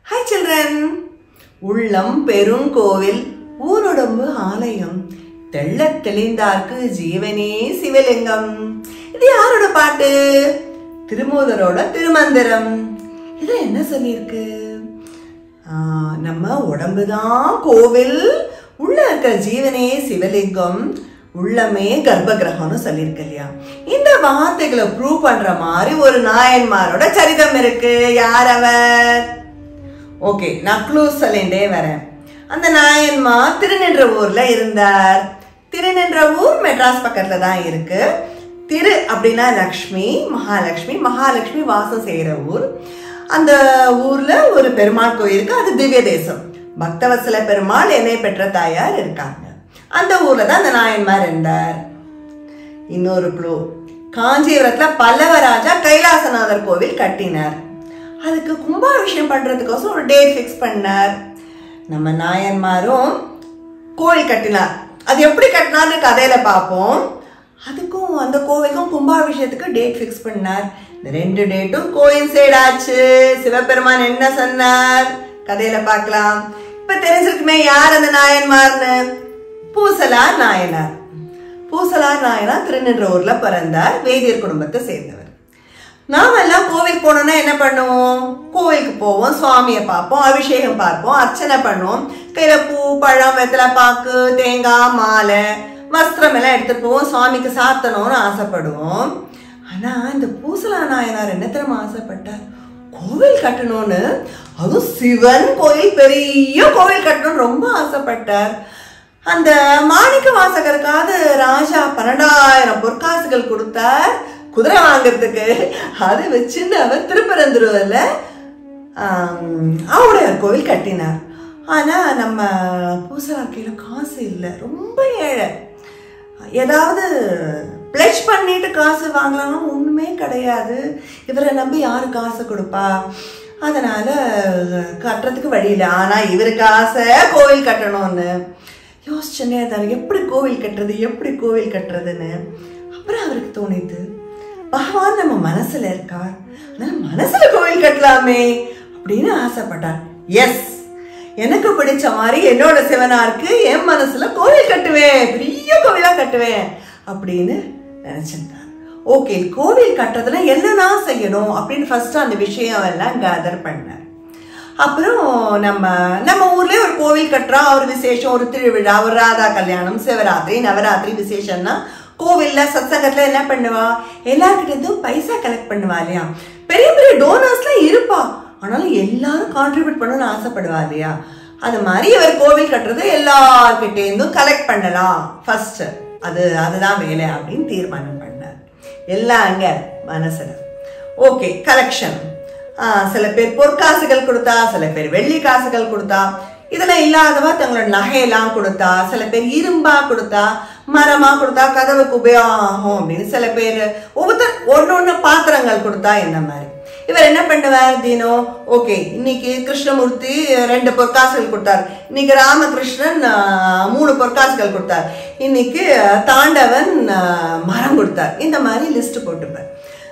Hi children உள்ளம் பெருங்கோவில் ஊருடம்பு ஆலயம் தெள்ளத் தெளிந்தார்க்கு ஜீவனே சிவலிங்கம் இது யாரோட பாட்டு திருமூலரோட திருமந்திரம் இது என்ன சொல்லியிருக்கு ஆஹ், நம்ம உடம்பு தான் கோவில் உள்ள இருக்கிற ஜீவனே சிவலிங்கம் உள்ளமே கர்ப்ப கிரகம்னு சொல்லியிருக்கு இல்லையா இந்த வார்த்தைகளை ப்ரூவ் பண்ற மாதிரி ஒரு நாயன்மாரோட சரிதம் இருக்கு யார் அவர் ஓகே நான் க்ளூஸ் சொல்லிண்டே வரேன் அந்த நாயன்மார் திருநின்ற ஊர்ல இருந்தார் திருநின்ற ஊர் மெட்ராஸ் பக்கத்துல தான் இருக்கு திரு அப்படின்னா லக்ஷ்மி மகாலட்சுமி மகாலட்சுமி வாசம் செய்யற ஊர் அந்த ஊர்ல ஒரு பெருமாள் கோயில் இருக்கு அது திவ்ய தேசம் பக்தவத்சல பெருமாள் என்னை பெற்ற தாயார் இருக்காங்க அந்த ஊர்ல தான் அந்த நாயன்மார் இருந்தார் இன்னொரு க்ளூ காஞ்சிபுரத்துல பல்லவ ராஜா கைலாசநாதர் கோவில் கட்டினார் அதுக்கு கும்பாபிஷேகம் பண்றதுக்கோசரம் ஒரு டேட் ஃபிக்ஸ் பண்ணார் நம்ம நாயன்மாரும் கோவில் கட்டினார் அது எப்படி கட்டினார்னு கதையில பார்ப்போம் அதுக்கும் அந்த கோவிலுக்கும் கும்பாபிஷேகத்துக்கு டேட் ஃபிக்ஸ் பண்ணார் இந்த ரெண்டு டேட்டும் கோயின்சைட் ஆச்சு சிவபெருமான் என்ன சொன்னார் கதையில பார்க்கலாம் இப்ப தெரிஞ்சிருக்குமே யார் அந்த நாயன்மார்னு பூசலார் நாயனார் பூசலார் நாயனார் திருநின்றவூர்ல பிறந்தார் வேதியர் குடும்பத்தை சேர்ந்தவர் நாம எல்லாம் கோவில் போனோம்னா என்ன பண்ணுவோம் கோவிலுக்கு போவோம் சுவாமியை பார்ப்போம் அபிஷேகம் பார்ப்போம் அர்ச்சனை பண்ணுவோம் கையில பூ பழம் வெத்தலை பாக்கு தேங்காய் மாலை வஸ்திரம் எல்லாம் எடுத்துட்டு போவோம் சுவாமிக்கு சாத்தணும்னு ஆசைப்படுவோம் ஆனா இந்த பூசலா நாயனார் என்ன தெரியுமா ஆசைப்பட்டார் கோவில் கட்டணும்னு அதுவும் சிவன் கோயில் பெரிய கோவில் கட்டணும்னு ரொம்ப ஆசைப்பட்டார் அந்த மாணிக்க வாசகருக்காவது ராஜா பன்னெண்டாயிரம் பொற்காசுகள் கொடுத்தார் குதிரை வாங்குறதுக்கு அதை வச்சுன்னு அவர் திருப்பரந்துருவல்ல ஆவுடையார் கோவில் கட்டினார் ஆனா நம்ம பூசலார் கையில காசு இல்லை ரொம்ப ஏழை ஏதாவது பிளட்ஜ் பண்ணிட்டு காசு வாங்கலாம்னா ஒண்ணுமே கிடையாது இவரை நம்பி யாரு காசு கொடுப்பா அதனால கட்டுறதுக்கு வழி இல்லை ஆனா இவருக்கு ஆசை கோவில் கட்டணும்னு யோசிச்சுன்னே இருந்தாரு எப்படி கோவில் கட்டுறது எப்படி கோவில் கட்டுறதுன்னு அப்புறம் அவருக்கு தோணித்து பகவான் நம்ம மனசுல இருக்கார் அதனால மனசுல கோவில் கட்டலாமே அப்படின்னு ஆசைப்பட்டார் எஸ் எனக்கு பிடிச்ச மாதிரி என்னோட சிவனாருக்கு என் மனசுல கோவில் கட்டுவேன் பெரிய கோவிலா கட்டுவேன் அப்படின்னு நினைச்சிருந்தார் ஓகே கோவில் கட்டுறதுல என்னன்னா செய்யணும் அப்படின்னு ஃபர்ஸ்ட் அந்த விஷயம் எல்லாம் கேதர் பண்ணார் அப்புறம் நம்ம நம்ம ஊர்லயே ஒரு கோவில் கட்டுறோம் ஒரு விசேஷம் ஒரு திருவிழா ஒரு ராதா கல்யாணம் சிவராத்திரி நவராத்திரி விசேஷம்னா கோவில்ல சத்சங்கத்துல என்ன பண்ணுவா எல்லார்கிட்ட இருந்தும் பைசா கலெக்ட் பண்ணுவா இல்லையா பெரிய பெரிய டோனர்ஸ்லாம் இருப்பா ஆனாலும் எல்லாரும் கான்ட்ரிபியூட் பண்ணணும்னு ஆசைப்படுவா இல்லையா அது மாதிரி இவர் கோவில் கட்டுறது எல்லார்கிட்ட இருந்தும் கலெக்ட் பண்ணலாம் ஃபர்ஸ்ட் அது அதுதான் வேலை அப்படின்னு தீர்மானம் பண்ணார் எல்லாம் அங்க மனசுல ஓகே கலெக்ஷன் சில பேர் பொற்காசுகள் கொடுத்தா சில பேர் வெள்ளி காசுகள் கொடுத்தா இதெல்லாம் இல்லாதவா தங்களோட நகையெல்லாம் கொடுத்தா சில பேர் இரும்பா கொடுத்தா மரமா கொடுத்தா கதவுக்கு உபயோகம் அப்படின்னு சில பேர் ஒவ்வொருத்தர் ஒன்று ஒன்று பாத்திரங்கள் கொடுத்தா இந்த மாதிரி இவர் என்ன பண்ணுவார் தினம் ஓகே இன்னைக்கு கிருஷ்ணமூர்த்தி ரெண்டு பொற்காசுகள் கொடுத்தார் இன்னைக்கு ராமகிருஷ்ணன் ஆஹ், மூணு பொற்காசுகள் கொடுத்தார் இன்னைக்கு தாண்டவன் ஆஹ், மரம் கொடுத்தார் இந்த மாதிரி லிஸ்ட் போட்டுப்பார்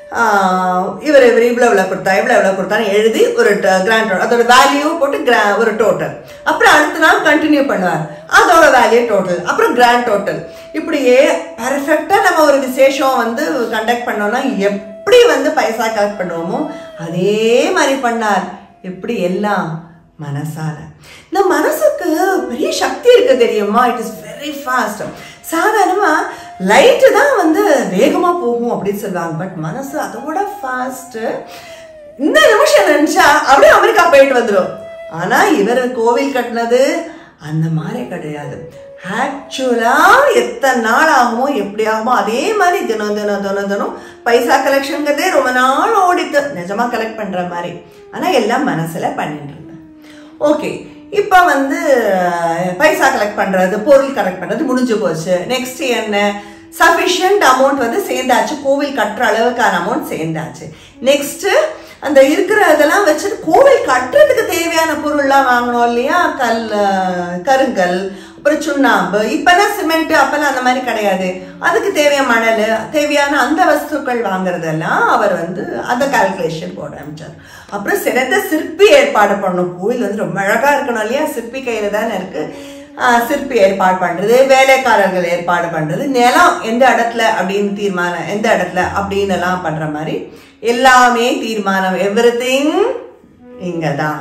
ஆஹ் இவர் இவர் இவ்வளோ இவ்வளோ கொடுத்தா இவ்வளோ இவ்வளோ கொடுத்தான்னு எழுதி ஒரு கிராண்ட் அதோட வேல்யூ போட்டு கிரா ஒரு டோட்டல் அப்புறம் அடுத்த நாள் கண்டினியூ பண்ணுவார் அதோட வேல்யூ டோட்டல் அப்புறம் கிராண்ட் டோட்டல் இப்படியே பர்ஃபெக்டாக நம்ம ஒரு விசேஷம் வந்து கண்டக்ட் பண்ணோம்னா எப்படி வந்து பைசா கலெக்ட் பண்ணுவோமோ அதே மாதிரி பண்ணார் எப்படி எல்லாம் மனசால இந்த மனசுக்கு பெரிய சக்தி இருக்கு தெரியுமா இட் இஸ் வெரி ஃபாஸ்ட் சாதாரணமா லைட்டு தான் வந்து வேகமா போகும் அப்படின்னு சொல்லுவாங்க பட் மனசு அதோட ஃபாஸ்ட் இந்த நிமிஷம் நினைச்சா அப்படியே அமெரிக்கா போயிட்டு வந்துடும் ஆனா இவர் கோவில் கட்டினது அந்த மாதிரி கிடையாது ஆக்சுவலா எத்தனை நாள் ஆகுமோ எப்படி ஆகுமோ அதே மாதிரி தினம் தினம் தினம் தினம் பைசா கலெக்ஷனுங்கிறதே ரொம்ப நாள் ஓடித்து நிஜமா கலெக்ட் பண்ற மாதிரி ஆனா எல்லாம் மனசுல பண்ணிட்டு இருந்தேன் ஓகே இப்போ வந்து அஹ், பைசா கலெக்ட் பண்ணுறது பொருள் கலெக்ட் பண்ணுறது முடிஞ்சு போச்சு நெக்ஸ்ட் என்ன சஃபிஷியன்ட் அமௌண்ட் வந்து சேர்ந்தாச்சு கோவில் கட்டுற அளவுக்கான அமௌண்ட் சேர்ந்தாச்சு நெக்ஸ்ட் அந்த இருக்கிற இதெல்லாம் வச்சுட்டு கோவில் கட்டுறதுக்கு தேவையான பொருள்லாம் வாங்கணும் இல்லையா கல் அஹ், கருங்கல் அப்புறம் சுண்ணாம்பு இப்பெல்லாம் சிமெண்ட் அப்பெல்லாம் அந்த மாதிரி கிடையாது அதுக்கு தேவையான மணல் தேவையான அந்த வஸ்துக்கள் வாங்குறதெல்லாம் அவர் வந்து அந்த கால்குலேஷன் போட ஆரம்பிச்சார் அப்புறம் சிறந்த சிற்பி ஏற்பாடு பண்ணணும் கோயில் வந்து ரொம்ப அழகா இருக்கணும் இல்லையா சிற்பி கையில தானே இருக்கு ஆஹ் சிற்பி ஏற்பாடு பண்றது வேலைக்காரர்கள் ஏற்பாடு பண்றது நிலம் எந்த இடத்துல அப்படின்னு தீர்மானம் எந்த இடத்துல அப்படின்னு எல்லாம் பண்ற மாதிரி எல்லாமே தீர்மானம் எவ்ரி திங் இங்க தான்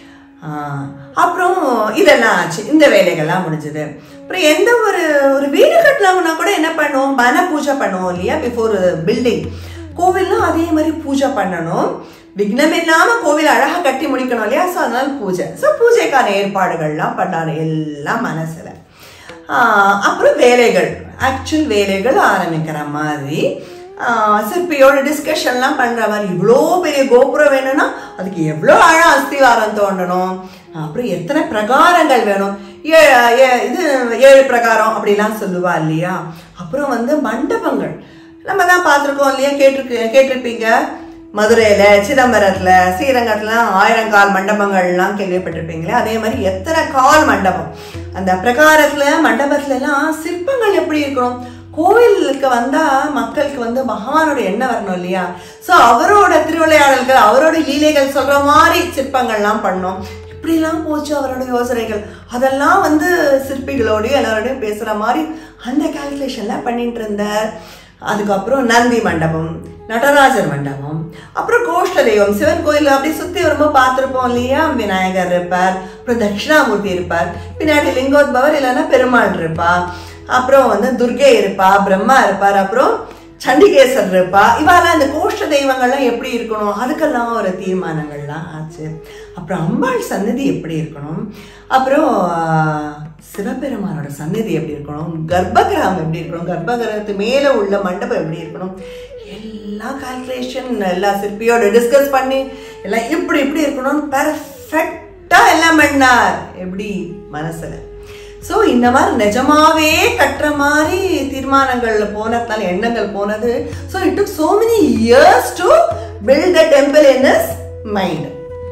அப்புறம் இதெல்லாம் ஆச்சு இந்த வேலைகள்லாம் முடிஞ்சது அப்புறம் எந்த ஒரு ஒரு வீடு கட்டலாம்னா கூட என்ன பண்ணுவோம் மன பூஜை பண்ணுவோம் இல்லையா பிஃபோர் பில்டிங் கோவில்லாம் அதே மாதிரி பூஜை பண்ணணும் விக்னம் இல்லாம கோவில் அழகா கட்டி முடிக்கணும் இல்லையா ஸோ அதனால பூஜை ஸோ பூஜைக்கான ஏற்பாடுகள்லாம் பண்ணாரு எல்லாம் மனசுல ஆஹ் அப்புறம் வேலைகள் ஆக்சுவல் வேலைகள் ஆரம்பிக்கிற மாதிரி ஆஹ் சிற்பியோட டிஸ்கஷன்லாம் பண்ற மாதிரி இவ்வளோ பெரிய கோபுரம் வேணும்னா அதுக்கு எவ்வளோ ஆழம் அஸ்திவாரம் தோண்டணும் அப்புறம் எத்தனை பிரகாரங்கள் வேணும் ஏ- ஏ- இது ஏழு பிரகாரம் அப்படிலாம் சொல்லுவா இல்லையா அப்புறம் வந்து மண்டபங்கள் நம்ம தான் பார்த்துருக்கோம் இல்லையா கேட்டிருக்கு கேட்டிருப்பீங்க மதுரையில சிதம்பரத்துல ஸ்ரீரங்கத்துல ஆயிரங்கால் மண்டபங்கள்லாம் கேள்விப்பட்டிருப்பீங்களே அதே மாதிரி எத்தனை கால் மண்டபம் அந்த பிரகாரத்துல மண்டபத்துல எல்லாம் சிற்பங்கள் எப்படி இருக்கணும் கோவிலுக்கு வந்தா மக்களுக்கு வந்து பகவானோட எண்ணம் வரணும் இல்லையா சோ அவரோட திருவிளையாடல்கள் அவரோட லீலைகள் சொல்ற மாதிரி சிற்பங்கள்லாம் பண்ணோம் இப்படிலாம் போச்சு அவரோட யோசனைகள் அதெல்லாம் வந்து சிற்பிகளோடயும் எல்லாரோடையும் பேசுற மாதிரி அந்த கால்குலேஷன்ல பண்ணிட்டு இருந்தார் அதுக்கப்புறம் நந்தி மண்டபம் நடராஜர் மண்டபம் அப்புறம் கோஷ்ட தெய்வம் சிவன் கோயில் அப்படியே சுத்தி வரும்போது பார்த்துருப்போம் இல்லையா விநாயகர் இருப்பார் அப்புறம் தட்சிணாமூர்த்தி இருப்பார் பின்னாடி லிங்கோத்பவர் இல்லைன்னா பெருமாள் இருப்பா அப்புறம் வந்து துர்கை இருப்பா பிரம்மா இருப்பார் அப்புறம் சண்டிகேசர் இருப்பா இவாலாம் இந்த கோஷ்ட தெய்வங்கள்லாம் எப்படி இருக்கணும் அதுக்கெல்லாம் ஒரு தீர்மானங்கள்லாம் ஆச்சு அப்புறம் அம்பாள் சன்னதி எப்படி இருக்கணும் அப்புறம் ஆஹ், சிவபெருமானோட சன்னதி எப்படி இருக்கணும் கர்ப்பகிரகம் எப்படி இருக்கணும் கர்ப்பகிரகத்து மேல உள்ள மண்டபம் எப்படி இருக்கணும் எல்லா கால்குலேஷன் எல்லா சிற்பியோட டிஸ்கஸ் பண்ணி எல்லாம் இப்படி இப்படி இருக்கணும்னு பெர்ஃபெக்டா எல்லாம் பண்ணார் எப்படி மனசுல ஸோ இந்த மாதிரி நிஜமாவே கட்டுற மாதிரி தீர்மானங்கள் போனதுனால எண்ணங்கள் போனது so it took so many years to build the temple in is mind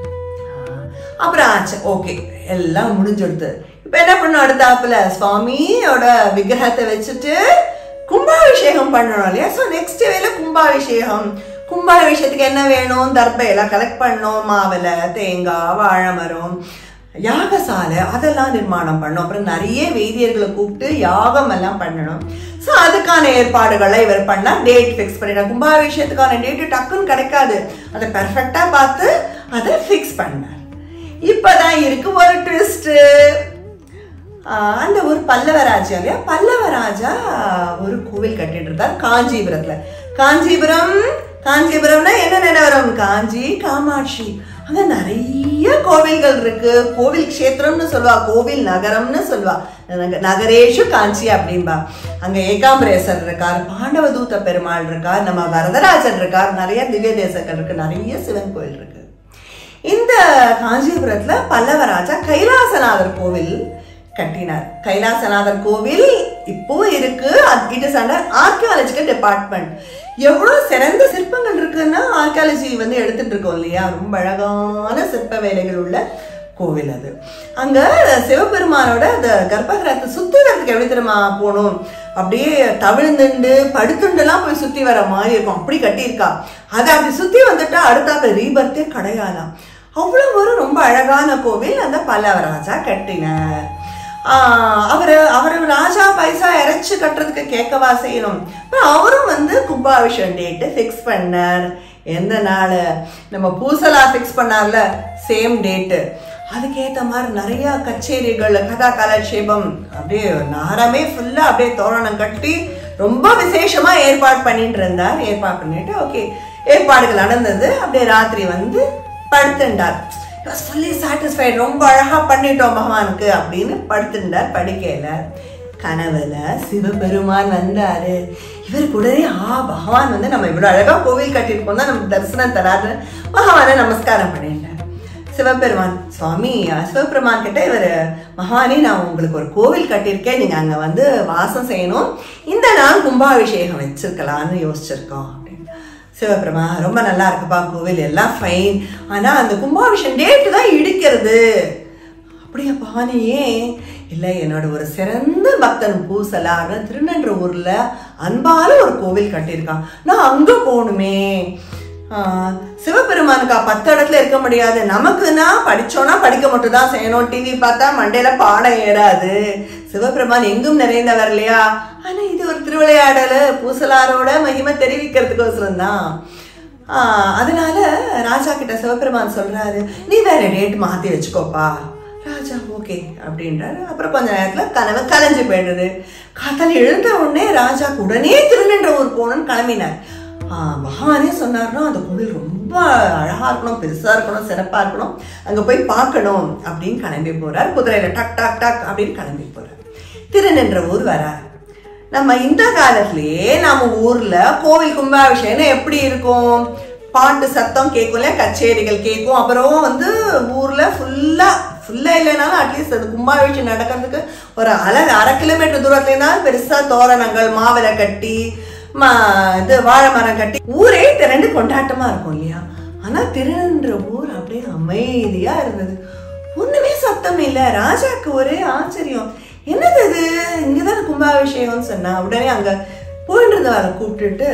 அப்புறம் ஆச்சு ஓகே எல்லாம் முடிஞ்சிடுது இப்போ என்ன பண்ணோம் அடுத்தாப்புல சுவாமியோட விக்கிரகத்தை வச்சுட்டு கும்பாபிஷேகம் பண்ணணும் இல்லையா ஸோ நெக்ஸ்ட் வேலை கும்பாபிஷேகம் கும்பாபிஷேகத்துக்கு என்ன வேணும் தர்பையெல்லாம் கலெக்ட் பண்ணோம் மாவிலை தேங்காய் வாழை மரம் யாகசாலை அதெல்லாம் நிர்மாணம் பண்ணோம் அப்புறம் நிறைய வேதியர்களை கூப்பிட்டு யாகம் எல்லாம் பண்ணணும் ஸோ அதுக்கான ஏற்பாடுகளை இவர் பண்ணா டேட் ஃபிக்ஸ் பண்ணிடலாம் கும்பாபிஷேகத்துக்கான டேட்டு டக்குன்னு கிடைக்காது அதை பெர்ஃபெக்டா பார்த்து அதை ஃபிக்ஸ் பண்ணார் இப்பதான் இருக்கு ஒரு ட்விஸ்ட் அந்த ஒரு பல்லவ ராஜா இல்லையா பல்லவ ராஜா ஒரு கோவில் கட்டிட்டு இருந்தார் காஞ்சிபுரத்துல காஞ்சிபுரம் காஞ்சிபுரம்னா என்ன நிலவரம் காஞ்சி காமாட்சி அங்க நிறைய கோவில்கள் இருக்கு கோவில் க்ஷேத்திரம்னு சொல்லுவா கோவில் நகரம்னு சொல்லுவா நக- நகரேஷு காஞ்சி அப்படின்பா அங்க ஏகாம்பரேசர் இருக்கார் பாண்டவ தூத்த பெருமாள் இருக்கார் நம்ம வரதராஜன் இருக்கார் நிறைய திவ்ய தேசங்கள் இருக்கு நிறைய சிவன் கோயில் இருக்கு இந்த காஞ்சிபுரத்துல பல்லவராஜா கைலாசநாதர் கோவில் கட்டினார் கைலாசநாதர் கோவில் இப்போ இருக்கு it is under archaeological department எவ்வளவு சிறந்த சிற்பங்கள் இருக்குன்னா ஆர்கியாலஜி வந்து எடுத்துட்டு இருக்கோம் இல்லையா ரொம்ப அழகான சிற்ப வேலைகள் உள்ள கோவில் அது அங்க சிவபெருமானோட அந்த கர்ப்பகிரகத்தை சுத்தி வரதுக்கு எப்படி தெரியுமா போகணும் அப்படியே தவிழ்ந்துண்டு படுத்துண்டுலாம் போய் சுத்தி வர மாதிரி இருக்கும் அப்படி கட்டியிருக்கா அதை அப்படி சுத்தி வந்துட்டா அடுத்தாப்புல ரீபர்த்தே கிடையாதாம் அவ்வளவு ஒரு ரொம்ப அழகான கோவில் அந்த பல்லவராஜா கட்டினார் ஆஹ் அவரு அவரு ராஜா பைசா இறைச்சு கட்டுறதுக்கு கேட்கவா செய்யணும் அப்புறம் அவரும் வந்து கும்பாபிஷேகம் டேட்டு ஃபிக்ஸ் பண்ணார் எந்த நாள் நம்ம பூசலா ஃபிக்ஸ் பண்ணார்ல சேம் டேட்டு அதுக்கேற்ற மாதிரி நிறைய கச்சேரிகள் கதா கலாட்சேபம் அப்படியே நகரமே ஃபுல்லா அப்படியே தோரணம் கட்டி ரொம்ப விசேஷமா ஏற்பாடு பண்ணிட்டு இருந்தார் ஏற்பாடு பண்ணிட்டு ஓகே ஏற்பாடுகள் நடந்தது அப்படியே ராத்திரி வந்து படுத்துண்டார் ஃபுல்லி சாட்டிஸ்ஃபைட் ரொம்ப அழகா பண்ணிட்டோம் பகவானுக்கு அப்படின்னு படுத்துட்டார் படிக்கையில கனவுல சிவபெருமான் வந்தாரு இவர் கூடவே ஆ பகவான் வந்து நம்ம இவ்வளவு அழகா கோவில் கட்டியிருக்கோம் தான் நமக்கு தரிசனம் தராரு பகவானை நமஸ்காரம் பண்ணிட்டார் சிவபெருமான் சுவாமி சிவபெருமான் கிட்ட இவர் மகானே நான் உங்களுக்கு ஒரு கோவில் கட்டியிருக்கேன் நீங்க அங்க வந்து வாசம் செய்யணும் இந்த நாள் கும்பாபிஷேகம் வச்சிருக்கலாம்னு யோசிச்சிருக்கோம் அப்படின்னு சிவபிரமா ரொம்ப நல்லா இருக்குப்பா கோவில் எல்லாம் ஃபைன் ஆனா அந்த கும்பாபிஷேகம் டேட்டு தான் இடிக்கிறது அப்படியா பவானி ஏன் இல்லை என்னோட ஒரு சிறந்த பக்தன் பூசலாக திருநன்ற ஊர்ல அன்பால ஒரு கோவில் கட்டியிருக்கான் நான் அங்க போகணுமே ஆஹ், சிவபெருமானுக்கா பத்து இடத்துல இருக்க முடியாது நமக்குன்னா படிச்சோன்னா படிக்க மட்டும் தான் செய்யணும் டிவி பார்த்தா மண்டையில பாடம் ஏறாது சிவபெருமான் எங்கும் நிறைந்தவர் இல்லையா ஆனா இது ஒரு திருவிளையாடல் பூசலாரோட மகிமை தெரிவிக்கிறதுக்கோசரம் தான் ஆஹ் அதனால ராஜா கிட்ட சிவபெருமான் சொல்றாரு நீ வேற டேட் மாத்தி வச்சுக்கோப்பா ராஜா ஓகே அப்படின்றாரு அப்புறம் கொஞ்ச நேரத்துல கனவு கலைஞ்சு போயிடுது காத்தால் எழுந்த உடனே ராஜாக்கு உடனே திருநின்ற ஊர் போகணும்னு கிளம்பினார் ஆஹ் பகவானே சொன்னார்னா அந்த கோவில் ரொம்ப அழகா இருக்கணும் பெருசா இருக்கணும் சிறப்பா இருக்கணும் அங்க போய் பார்க்கணும் அப்படின்னு கிளம்பி போறார் குதிரையில டக் டக் டக் அப்படின்னு கிளம்பி போறார் திருநின்ற ஊர் வரார் நம்ம இந்த காலத்திலேயே நம்ம ஊர்ல கோவில் கும்பாபிஷேகம் எப்படி இருக்கும் பாட்டு சத்தம் கேட்கும்ல கச்சேரிகள் கேட்கும் அப்புறம் வந்து ஊர்ல ஃபுல்லா ஃபுல்லா இல்லைனாலும் அட்லீஸ்ட் அது கும்பாபிஷேகம் நடக்கிறதுக்கு ஒரு அரை அரை கிலோமீட்டர் தூரத்துலனாலும் பெருசா தோரணங்கள் மாவிலை கட்டி மா இது வாழை மரம் கட்டி ஊரே திரண்டு கொண்டாட்டமா இருக்கும் இல்லையா ஆனா திருநன்ற ஊர் அப்படியே அமைதியா இருந்தது ஒண்ணுமே சத்தம் இல்ல ராஜாக்கு ஒரே ஆச்சரியம் என்னது இது இங்கதான் கும்பாபிஷேகம்னு சொன்னா உடனே அங்க போயிட்டு இருந்தவரை கூப்பிட்டுட்டு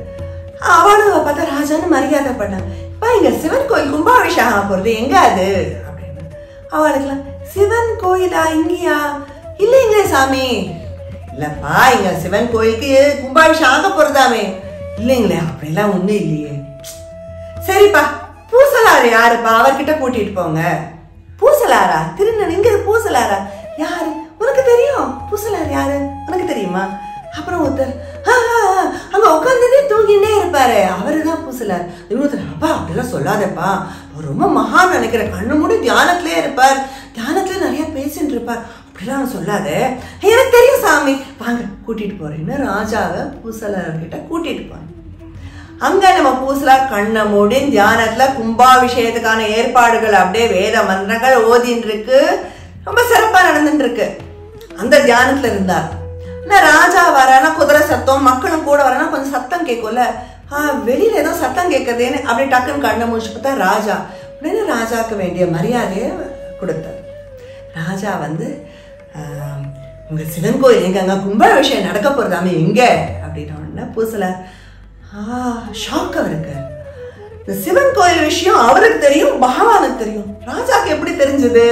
அவளும் பார்த்தா ராஜான்னு மரியாதை பண்ணான் இப்ப இங்க சிவன் கோயில் கும்பாபிஷேகம் ஆக போறது எங்க அது அப்படின்னு அவளுக்குலாம் சிவன் கோயிலா இங்கேயா இல்லைங்களே சாமி இல்லப்பா இங்க சிவன் கோயிலுக்கு கும்பாபிஷேகம் ஆக போறதாமே இல்லைங்களே அப்படிலாம் ஒண்ணும் இல்லையே சரிப்பா பூசலார் யாருப்பா அவர்கிட்ட கூட்டிட்டு போங்க பூசலாரா திருநன் இங்க பூசலாரா யாரு உனக்கு தெரியும் பூசலார் யாரு உனக்கு தெரியுமா அப்புறம் ஒருத்தர் "ஆ, ஆ, ஆ, அங்க உட்காந்துட்டே தூங்கிட்டே இருப்பாரு அவரு தான் பூசலார் இன்னொருத்தர் அப்பா அப்படிலாம் சொல்லாதப்பா அவர் ரொம்ப மகான் நினைக்கிறேன் கண்ணு மூடி தியானத்திலே இருப்பார் தியானத்திலே நிறைய பேசிட்டு இருப்பார் அப்படிலாம் சொல்லாத எனக்கு தெரியும் சாமி வாங்க கூட்டிட்டு போறேன்னு ராஜாவை பூசலார்கிட்ட கூட்டிட்டு போறேன் அங்க நம்ம பூசலார் கண்ணை மூடி தியானத்துல கும்பாபிஷேகத்துக்கான ஏற்பாடுகள் அப்படியே வேத மந்திரங்கள் ஓதின்னு இருக்கு ரொம்ப சிறப்பா நடந்துட்டு இருக்கு அந்த தியானத்துல இருந்தார் ஆனா ராஜா வரானா குதிரை சத்தம் மக்களும் கூட வரானா கொஞ்சம் சத்தம் கேட்கும்ல ஆ வெளியில ஏதோ சத்தம் கேட்கறதேன்னு அப்படி டக்குன்னு கண்ணை முடிச்சு பார்த்தா ராஜா உடனே ராஜாக்கு வேண்டிய மரியாதையை கொடுத்தார் ராஜா வந்து ஆஹ், உங்க சிவன் கோயில் எங்க அங்க கும்பாபிஷேகம் நடக்க போறதாமே எங்க அப்படின்ன உடனே பூசலார் ஆ ஷாக் அவருக்கு இந்த சிவன் கோயில் விஷயம் அவருக்கு தெரியும் பகவானுக்கு தெரியும் ராஜாக்கு எப்படி தெரிஞ்சது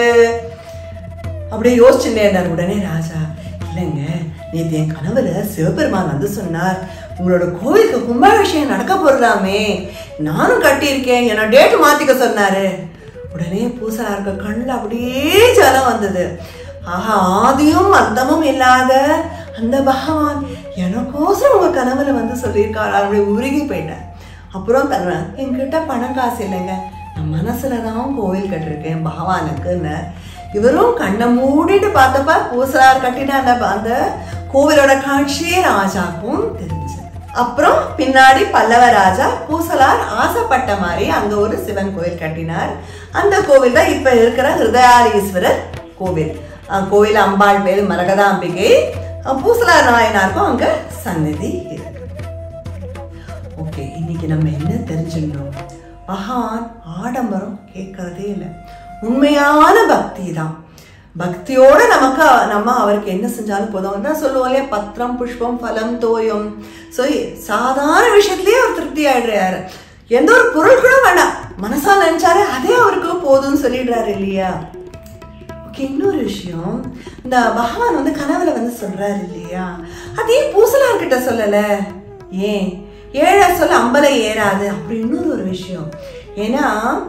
அப்படியே யோசிச்சுட்டே இருந்தார் உடனே ராஜா இல்லைங்க நேத்து என் கனவுல சிவபெருமான் வந்து சொன்னார் உங்களோட கோவிலுக்கு கும்பாபிஷேகம் நடக்க போறதாமே நானும் கட்டியிருக்கேன் என்ன டேட் மாத்திக்க சொன்னாரு உடனே பூசாருக்கு கண்ணில் அப்படியே ஜலம் வந்தது ஆஹா ஆதியும் அந்தமும் இல்லாத அந்த பகவான் எனக்கோசரம் உங்க கனவுல வந்து சொல்லியிருக்காரு அப்படியே உருகி போயிட்டேன் அப்புறம் தன்னை என்கிட்ட பணம் காசு இல்லைங்க நான் மனசுல தான் கோவில் கட்டிருக்கேன் பகவானுக்குன்னு இவரும் கண்ணை மூடிட்டு பார்த்தப்ப பூசலார் கட்டின அந்த அந்த கோவிலோட காட்சியே ராஜாக்கும் தெரிஞ்சது அப்புறம் பின்னாடி பல்லவ ராஜா பூசலார் ஆசைப்பட்ட மாதிரி அங்க ஒரு சிவன் கோவில் கட்டினார் அந்த கோவில் தான் இப்ப இருக்கிற ஹிருதயாரீஸ்வரர் கோவில் அஹ் கோவில் அம்பாள் பேரு மரகதாம்பிகை அஹ் பூசலார் நாயனாருக்கும் அங்க சந்நிதி இருக்கு ஓகே இன்னைக்கு நம்ம என்ன தெரிஞ்சுக்கணும் மகான் ஆடம்பரம் கேட்கறதே இல்லை உண்மையான பக்தி தான் பக்தியோட நமக்கு நம்ம அவருக்கு என்ன செஞ்சாலும் போதும் தான் சொல்லுவோம் இல்லையா பத்திரம் புஷ்பம் ஃபலம் தோயம் ஸோ சாதாரண விஷயத்திலேயே அவர் திருப்தி ஆயிடுறாரு எந்த ஒரு பொருள் கூட வேண்டாம் மனசா நினைச்சாரு அதே அவருக்கு போதும்னு சொல்லிடுறாரு இல்லையா ஓகே இன்னொரு விஷயம் இந்த பகவான் வந்து கனவுல வந்து சொல்றாரு இல்லையா அதே பூசலார் கிட்ட சொல்லல ஏன் ஏழை சொல்ல அம்பலை ஏறாது அப்படி இன்னொரு ஒரு விஷயம் ஏன்னா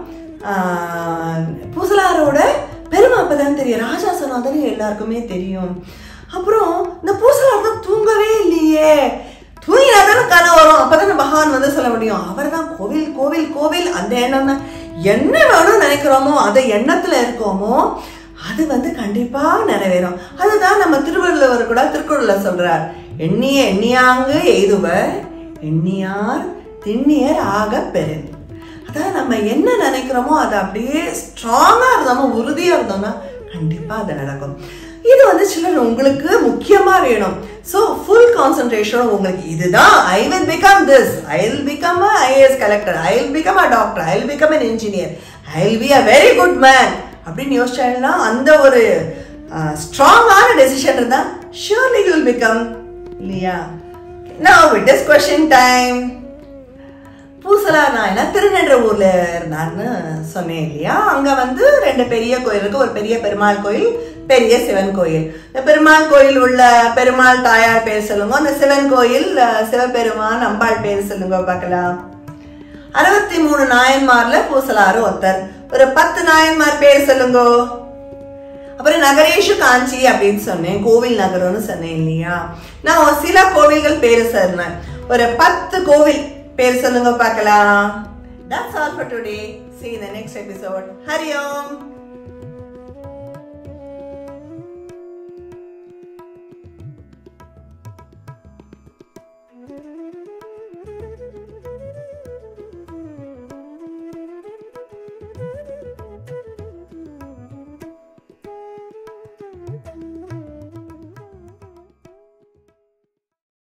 ஆஹ், பூசலாரோட பெருமை அப்பதான் தெரியும் ராஜா சொன்னாதானே எல்லாருக்குமே தெரியும் அப்புறம் இந்த பூசலார் தான் தூங்கவே இல்லையே தூங்கினா தானே கனவு வரும் அப்பதானே பகவான் வந்து சொல்ல முடியும் அவர் தான் கோவில் கோவில் கோவில் அந்த எண்ணம் தான் என்ன வேணும்னு நினைக்கிறோமோ அதை எண்ணத்துல இருக்கோமோ அது வந்து கண்டிப்பா நிறைவேறும் அதுதான் நம்ம திருவள்ளுவர் கூட திருக்குறள்ல சொல்றார் எண்ணிய எண்ணியாங்கு எய்துவ எண்ணியார் திண்ணியர் ஆக பெரு அதான் நம்ம என்ன நினைக்கிறோமோ அதை அப்படியே ஸ்ட்ராங்கா இருந்தோமோ உறுதியா இருந்தோம்னா கண்டிப்பா அது நடக்கும் இது வந்து சிலர் உங்களுக்கு முக்கியமா வேணும் ஸோ ஃபுல் கான்சன்ட்ரேஷன் உங்களுக்கு இதுதான் I will become this I will become a IAS collector I will become a doctor I will become an engineer I will be a very good man அப்படின்னு யோசிச்சாங்கன்னா அந்த ஒரு ஸ்ட்ராங்கான டெசிஷன் இருந்தா surely you will become இல்லையா நான் it is question time Pusala Nayana திருநென்ற ஊர்ல இருந்தான்னு சொன்னேன் இல்லையா அங்க வந்து ரெண்டு பெரிய கோயில் இருக்கு ஒரு பெரிய பெருமாள் கோயில் பெரிய சிவன் கோயில் இந்த பெருமாள் கோயில் உள்ள பெருமாள் தாயார் பேர் சொல்லுங்க அந்த சிவன் கோயில் அஹ், சிவபெருமான் அம்பாள் பேர் சொல்லுங்க பார்க்கலாம் அறுபத்தி மூணு நாயன்மார்ல பூசலாறு ஒருத்தர் ஒரு பத்து நாயன்மார் பேர் சொல்லுங்க அப்புறம் நகரேஷு காஞ்சி அப்படின்னு சொன்னேன் கோவில் நகரம்னு சொன்னேன் இல்லையா நான் ஒரு சில கோவில்கள் பேர் சொன்னேன் ஒரு பத்து கோவில் பேர் சொல்லுங்க பார்க்கலாம் That's all for today. See you in the next episode. Hari Om.